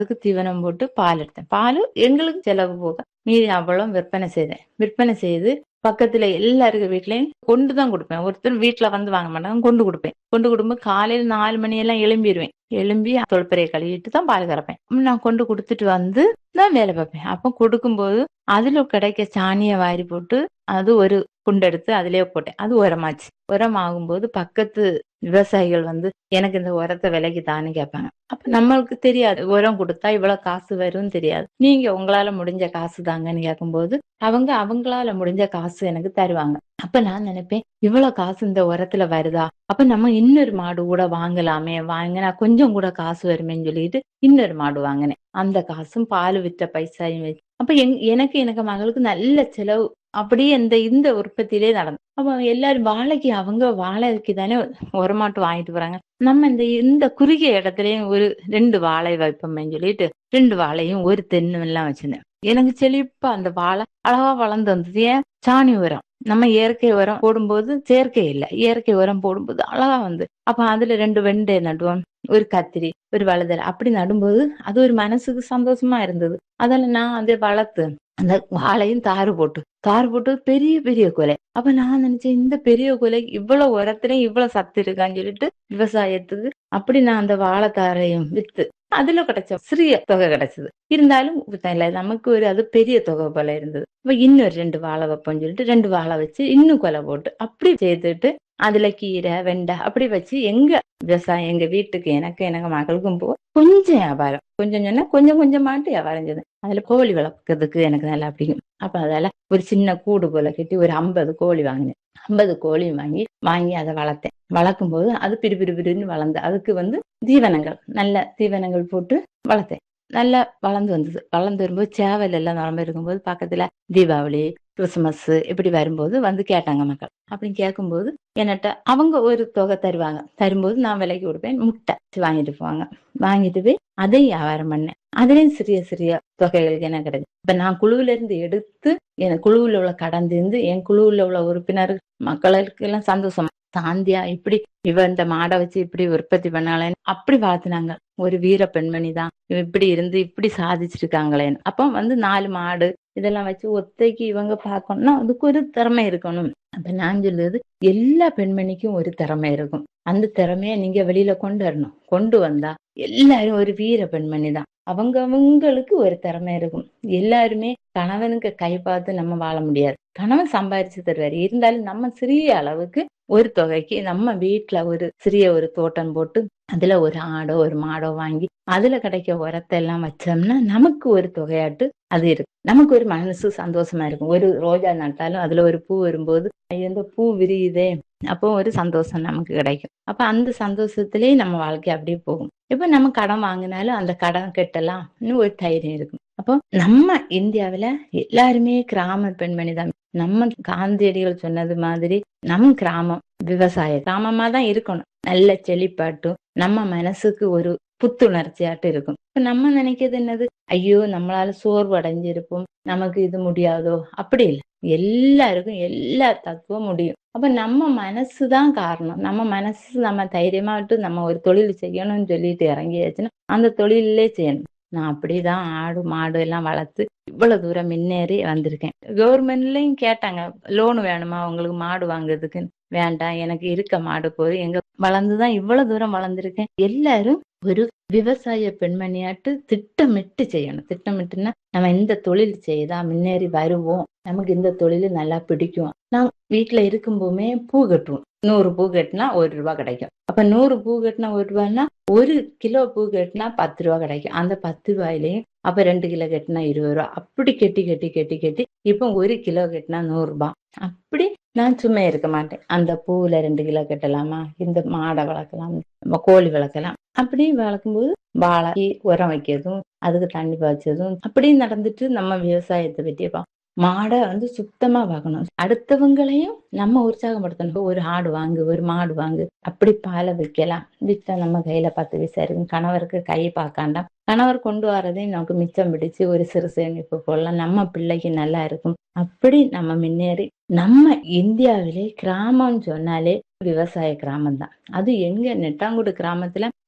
அதுக்கு தீவனம் போட்டு பால் எடுத்தேன் பால் எங்களுக்கு செலவு போக மீதி அவ்வளவு விற்பனை செய்தேன் விற்பனை செய்து பக்கத்துல எல்லாருக்கும் வீட்லயும் கொண்டு தான் கொடுப்பேன் ஒருத்தர் வீட்டுல வந்து வாங்க மாட்டாங்க கொண்டு கொடுப்பேன் கொண்டு கொடுக்கும்போது காலையில நாலு மணி எல்லாம் எழும்பிடுவேன் எழும்பி தொழுப்பறையை கழுவிட்டு தான் பால் கறப்பேன் அப்ப நான் கொண்டு கொடுத்துட்டு வந்து தான் வேலை பார்ப்பேன் அப்போ கொடுக்கும்போது அதுல கிடைக்க சாணியை வாரி போட்டு அது ஒரு குண்டெடுத்து அதுலயே போட்டேன் அது உரமாச்சு உரம் ஆகும்போது பக்கத்து விவசாயிகள் வந்து எனக்கு இந்த உரத்தை விலைக்கு தானே கேட்பாங்க அப்ப நம்மளுக்கு தெரியாது உரம் கொடுத்தா இவ்வளவு காசு வரும்னு தெரியாது நீங்க உங்களால முடிஞ்ச காசு தாங்கன்னு கேட்கும்போது அவங்க அவங்களால முடிஞ்ச காசு எனக்கு தருவாங்க அப்ப நான் நினைப்பேன் இவ்வளவு காசு இந்த உரத்துல வருதா அப்ப நம்ம இன்னொரு மாடு கூட வாங்கலாமே வாங்கினா கொஞ்சம் கூட காசு வருமேன்னு சொல்லிட்டு இன்னொரு மாடு வாங்கினேன் அந்த காசும் பால் விற்ற பைசாயும் வச்சு அப்ப என் எனக்கு எனக்கு மகளுக்கு நல்ல செலவு அப்படியே இந்த இந்த உற்பத்தியிலே நடந்து அப்ப எல்லாரும் வாழைக்கு அவங்க வாழைக்கு தானே உரமாட்டு வாங்கிட்டு போறாங்க நம்ம இந்த இந்த குறுகிய இடத்துலயும் ஒரு ரெண்டு வாழை வைப்போம்னு சொல்லிட்டு ரெண்டு வாழையும் ஒரு தென்னும் எல்லாம் வச்சிருந்தேன் எனக்கு செழிப்பா அந்த வாழை அழகா வளர்ந்து வந்தது ஏன் சாணி உரம் நம்ம இயற்கை உரம் போடும்போது செயற்கை இல்லை இயற்கை உரம் போடும்போது அழகா வந்து அப்ப அதுல ரெண்டு வெண்டை நடுவோம் ஒரு கத்திரி ஒரு வளதல் அப்படி நடும்போது அது ஒரு மனசுக்கு சந்தோஷமா இருந்தது அதில் நான் அதை வளர்த்து அந்த வாழையும் தாறு போட்டு தாறு போட்டு பெரிய பெரிய கொலை அப்ப நான் நினைச்சேன் இந்த பெரிய கொலை இவ்வளவு உரத்துலயும் இவ்வளவு சத்து இருக்கான்னு சொல்லிட்டு விவசாயத்துக்கு அப்படி நான் அந்த வாழைத்தாரையும் வித்து அதுல கிடைச்ச சிறிய தொகை கிடைச்சது இருந்தாலும் இல்ல நமக்கு ஒரு அது பெரிய தொகை போல இருந்தது இப்ப இன்னொரு ரெண்டு வாழை வைப்போம்னு சொல்லிட்டு ரெண்டு வாழை வச்சு இன்னும் கொலை போட்டு அப்படி செய்துட்டு அதுல கீரை வெண்டை அப்படி வச்சு எங்க விவசாயம் எங்க வீட்டுக்கு எனக்கு எனக்கு மகளுக்கும் போ கொஞ்சம் வியாபாரம் கொஞ்சம் சொன்னா கொஞ்சம் கொஞ்சமாட்டு வியாபாரம் செய்தேன் அதுல கோழி வளர்க்கறதுக்கு எனக்கு நல்லா பிடிக்கும் அப்ப அதால ஒரு சின்ன கூடு போல கட்டி ஒரு ஐம்பது கோழி வாங்கினேன் ஐம்பது கோழி வாங்கி வாங்கி அதை வளர்த்தேன் வளர்க்கும் போது அது பிரி பிரி பிரின்னு வளர்ந்து அதுக்கு வந்து தீவனங்கள் நல்ல தீவனங்கள் போட்டு வளர்த்தேன் நல்லா வளர்ந்து வந்தது வளர்ந்து வரும்போது சேவல் எல்லாம் நிரம்ப இருக்கும்போது பக்கத்துல தீபாவளி கிறிஸ்துமஸ் இப்படி வரும்போது வந்து கேட்டாங்க மக்கள் அப்படின்னு கேட்கும்போது என்னட்ட அவங்க ஒரு தொகை தருவாங்க தரும்போது நான் விலைக்கு கொடுப்பேன் முட்டை வாங்கிட்டு போவாங்க வாங்கிட்டு போய் அதையும் வியாபாரம் பண்ணேன் அதுலயும் சிறிய சிறிய தொகைகளுக்கு என்ன கிடைக்கும் இப்ப நான் குழுவில இருந்து எடுத்து என் குழுவில் உள்ள கடந்திருந்து என் குழுவில் உள்ள உறுப்பினர் மக்களுக்கு எல்லாம் சந்தோஷம் சாந்தியா இப்படி இவ இந்த மாடை வச்சு இப்படி உற்பத்தி பண்ணாலேன்னு அப்படி வாழ்த்துனாங்க ஒரு வீர பெண்மணி தான் இப்படி இருந்து இப்படி சாதிச்சிருக்காங்களேன்னு அப்போ வந்து நாலு மாடு இதெல்லாம் வச்சு ஒத்தைக்கு இவங்க பார்க்கணும்னா அதுக்கு ஒரு திறமை இருக்கணும் அப்ப நான் சொல்லுது எல்லா பெண்மணிக்கும் ஒரு திறமை இருக்கும் அந்த திறமைய நீங்க வெளியில கொண்டு வரணும் கொண்டு வந்தா எல்லாரும் ஒரு வீர பெண்மணி தான் அவங்க அவங்களுக்கு ஒரு திறமை இருக்கும் எல்லாருமே கணவனுக்கு கை பார்த்து நம்ம வாழ முடியாது கணவன் சம்பாரிச்சு தருவாரு இருந்தாலும் நம்ம சிறிய அளவுக்கு ஒரு தொகைக்கு நம்ம வீட்டுல ஒரு சிறிய ஒரு தோட்டம் போட்டு அதுல ஒரு ஆடோ ஒரு மாடோ வாங்கி அதுல கிடைக்க உரத்தை எல்லாம் வச்சோம்னா நமக்கு ஒரு தொகையாட்டு அது இருக்கு நமக்கு ஒரு மனசு சந்தோஷமா இருக்கும் ஒரு ரோஜா நட்டாலும் அதுல ஒரு பூ வரும்போது இந்த பூ விரியுதே அப்போ ஒரு சந்தோஷம் நமக்கு கிடைக்கும் அப்ப அந்த சந்தோஷத்திலேயே நம்ம வாழ்க்கை அப்படியே போகும் இப்ப நம்ம கடன் வாங்கினாலும் அந்த கடன் கட்டலாம் இன்னும் ஒரு தைரியம் இருக்கும் அப்போ நம்ம இந்தியாவில எல்லாருமே கிராம பெண்மணி தான் நம்ம காந்தியடிகள் சொன்னது மாதிரி நம் கிராமம் விவசாய கிராமமா தான் இருக்கணும் நல்ல செழிப்பாட்டும் நம்ம மனசுக்கு ஒரு புத்துணர்ச்சியாட்டும் இருக்கும் இப்ப நம்ம நினைக்கிறது என்னது ஐயோ நம்மளால சோர்வு அடைஞ்சிருப்போம் நமக்கு இது முடியாதோ அப்படி இல்லை எல்லாருக்கும் எல்லா தத்துவம் முடியும் அப்ப நம்ம மனசுதான் காரணம் நம்ம மனசு நம்ம தைரியமா விட்டு நம்ம ஒரு தொழில் செய்யணும்னு சொல்லிட்டு இறங்கியாச்சுன்னா அந்த தொழிலே செய்யணும் நான் அப்படிதான் ஆடு மாடு எல்லாம் வளர்த்து இவ்வளவு தூரம் முன்னேறி வந்திருக்கேன் கவர்மெண்ட்லயும் கேட்டாங்க லோன் வேணுமா உங்களுக்கு மாடு வாங்குறதுக்கு வேண்டாம் எனக்கு இருக்க மாடு போய் எங்க வளர்ந்துதான் இவ்வளவு தூரம் வளர்ந்துருக்கேன் எல்லாரும் ஒரு விவசாய பெண்மணியாட்டு திட்டமிட்டு செய்யணும் திட்டமிட்டுன்னா நம்ம இந்த தொழில் செய்தா முன்னேறி வருவோம் நமக்கு இந்த தொழில் நல்லா பிடிக்கும் நான் வீட்டுல இருக்கும்போமே பூ கட்டுவோம் நூறு பூ கட்டினா ஒரு ரூபா கிடைக்கும் அப்ப நூறு பூ கட்டினா ஒரு ரூபான்னா ஒரு கிலோ பூ கட்டினா பத்து ரூபா கிடைக்கும் அந்த பத்து ரூபாயிலையும் அப்ப ரெண்டு கிலோ கட்டினா இருபது ரூபா அப்படி கெட்டி கெட்டி கெட்டி கெட்டி இப்போ ஒரு கிலோ கட்டினா நூறு ரூபாய் அப்படி நான் சும்மா இருக்க மாட்டேன் அந்த பூவுல ரெண்டு கிலோ கட்டலாமா இந்த மாடை வளர்க்கலாம் கோழி வளர்க்கலாம் அப்படி வளர்க்கும்போது வாழை உரம் வைக்கிறதும் அதுக்கு தண்ணி பாய்ச்சதும் அப்படி நடந்துட்டு நம்ம விவசாயத்தை பற்றி மாடை வந்து சுத்தமா பார்க்கணும் அடுத்தவங்களையும் நம்ம உற்சாகப்படுத்தணும் ஒரு ஆடு வாங்கு ஒரு மாடு வாங்கு அப்படி பாலை விற்கலாம் விற்றா நம்ம கையில பத்து பைசா இருக்கும் கணவருக்கு கை பார்க்காண்டாம் கணவர் கொண்டு வரதையும் நமக்கு மிச்சம் பிடிச்சு ஒரு சிறு சேமிப்பு போடலாம் நம்ம பிள்ளைக்கு நல்லா இருக்கும் அப்படி நம்ம முன்னேறி நம்ம இந்தியாவிலே கிராமம்னு சொன்னாலே விவசாய கிராமம் தான் அது எங்க நெட்டாங்குடி கிராமத்துல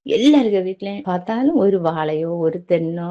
எல்லாருக்க வீட்லயும் பார்த்தாலும் ஒரு வாழையோ ஒரு தென்னோ